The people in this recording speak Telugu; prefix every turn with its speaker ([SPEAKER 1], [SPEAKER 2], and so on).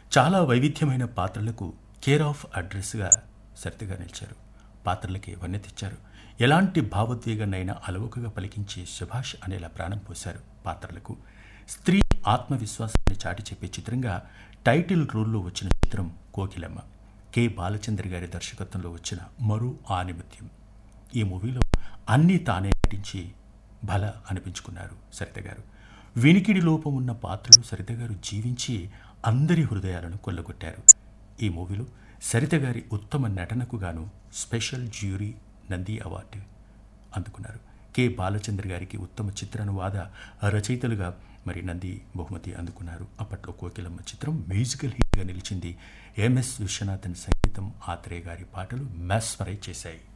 [SPEAKER 1] చాలా వైవిధ్యమైన పాత్రలకు కేర్ ఆఫ్ అడ్రస్గా సరితగా నిలిచారు పాత్రలకి వన్నె తెచ్చారు ఎలాంటి భావోద్వేగాన్నైనా అలవోకగా పలికించే సుభాష్ అనేలా ప్రాణం పోశారు పాత్రలకు స్త్రీ ఆత్మవిశ్వాసాన్ని చాటి చెప్పే చిత్రంగా టైటిల్ రోల్లో వచ్చిన చిత్రం కోకిలమ్మ కె బాలచంద్ర గారి దర్శకత్వంలో వచ్చిన మరో ఆనిమత్యం ఈ మూవీలో అన్నీ తానే నటించి బల అనిపించుకున్నారు సరిత గారు వినికిడి లోపం ఉన్న పాత్రలో సరిత గారు జీవించి అందరి హృదయాలను కొల్లగొట్టారు ఈ మూవీలో సరిత గారి ఉత్తమ నటనకు గాను స్పెషల్ జ్యూరీ నంది అవార్డు అందుకున్నారు కె బాలచంద్ర గారికి ఉత్తమ చిత్రానువాద రచయితలుగా మరి నంది బహుమతి అందుకున్నారు అప్పట్లో కోకిలమ్మ చిత్రం మ్యూజికల్ హిట్గా నిలిచింది ఎంఎస్ విశ్వనాథన్ సంగీతం ఆత్రేయ గారి పాటలు మెస్మరైజ్ చేశాయి